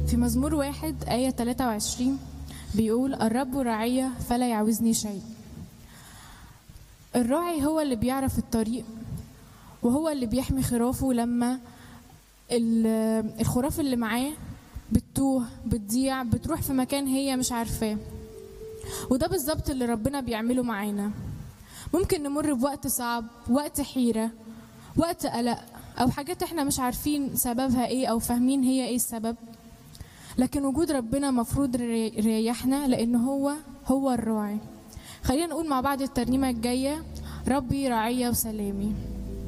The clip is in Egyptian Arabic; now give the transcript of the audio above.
في مزمور واحد آية 23 بيقول الرب راعية فلا يعوزني شيء الراعي هو اللي بيعرف الطريق وهو اللي بيحمي خرافه لما ال- الخراف اللي معاه بتتوه بتضيع بتروح في مكان هي مش عارفاه وده بالظبط اللي ربنا بيعمله معانا ممكن نمر بوقت صعب وقت حيرة وقت قلق أو حاجات احنا مش عارفين سببها ايه أو فاهمين هي ايه السبب لكن وجود ربنا مفروض يري- يريحنا لأن هو هو الراعي خلينا نقول مع بعض الترنيمة الجاية ربي راعية وسلامي